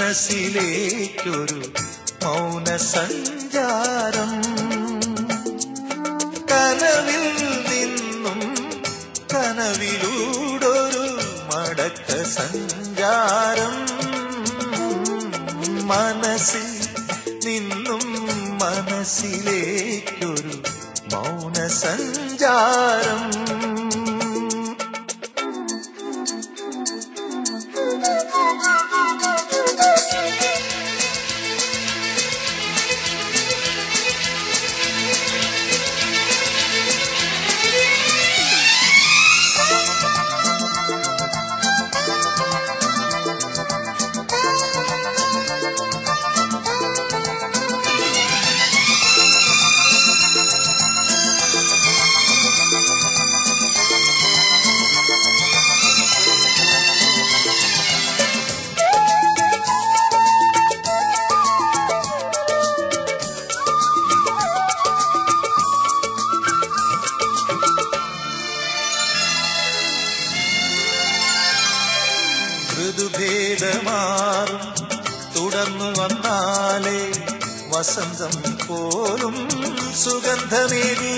മനസ്സിലേക്കൊരു മൗന സഞ്ചാരം കനവിൽ നിന്നും കനവിലൂടൊരു മടക്ക സഞ്ചാരം മനസ്സിൽ നിന്നും മനസ്സിലേക്കൊരു മൗന സഞ്ചാരം ഋതുഭേദമാറും തുടർന്നു വന്നാലേ വസന്തം പോലും സുഗന്ധമേകൂ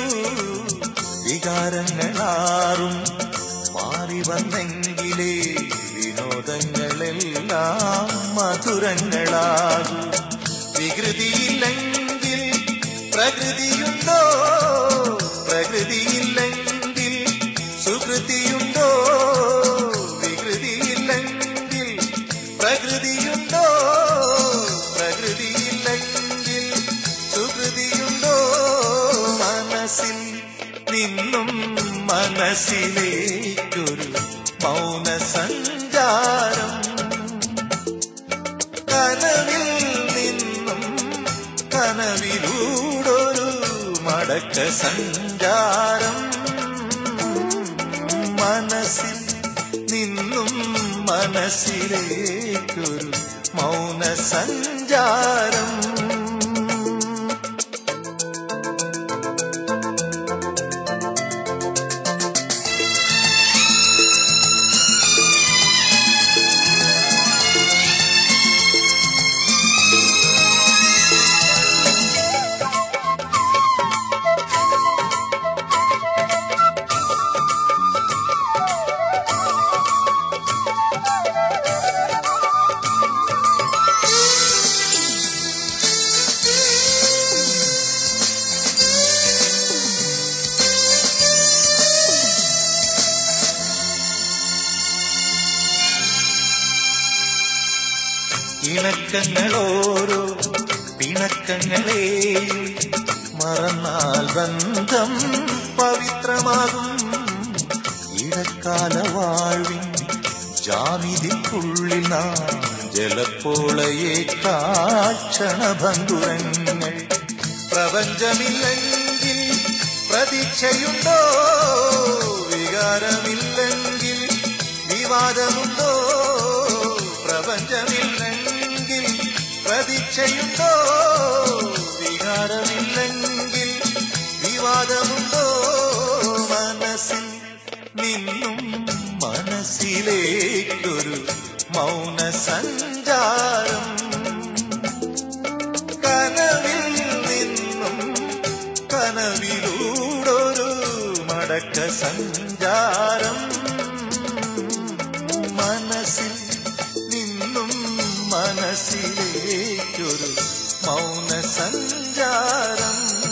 വികാരങ്ങളാറും മാറി വന്നെങ്കിലേ വിനോദങ്ങളെല്ലാം മധുരങ്ങളാകൂ വികൃതിയില്ലെങ്കിൽ പ്രകൃതിയുണ്ടോ പ്രകൃതിയില്ലെങ്കിൽ സുകൃതിയുണ്ടോ വികൃതിയില്ലെങ്കിൽ പ്രകൃതിയുണ്ടോ പ്രകൃതിയില്ലെങ്കിൽ സുകൃതിയുണ്ടോ മനസ്സിൽ നിന്നും മനസ്സിലേക്കൊരു മൗന സഞ്ചാരം കനവിൽ നിന്നും കനവിലൂടൊരു മടക്ക സഞ്ചാരം മനസ്സിൽ നിന്നും മനസ്സിലേക്കൊരു മൗന സഞ്ചാരം ഇണക്കങ്ങളോരോ പിണക്കങ്ങളെ മറന്നാൽ ബന്ധം പവിത്രമാകും ഇടക്കാല വാഴ്വിൻ ജാമിതിക്കുള്ളിൽ നാം ജലപ്പോളയെ കാക്ഷണഭങ്കുരങ്ങൾ പ്രപഞ്ചമില്ലെങ്കിൽ പ്രതീക്ഷയുണ്ടോ വികാരമില്ലെങ്കിൽ വിവാദമുണ്ടോ പ്രപഞ്ചമില്ലെങ്കിൽ പ്രതീക്ഷയുണ്ടോ വികാരമില്ലെങ്കിൽ വിവാദമുണ്ടോ മനസ്സിൽ നിന്നും മനസ്സിലേക്കൊരു മൗന സഞ്ചാരം കനവിൽ നിന്നും കനവിലൂടൊരു മടക്ക സഞ്ചാരം മനസ്സിൽ നിന്നും മനസ്സിലേക്കൊരു മൗന സഞ്ചാരം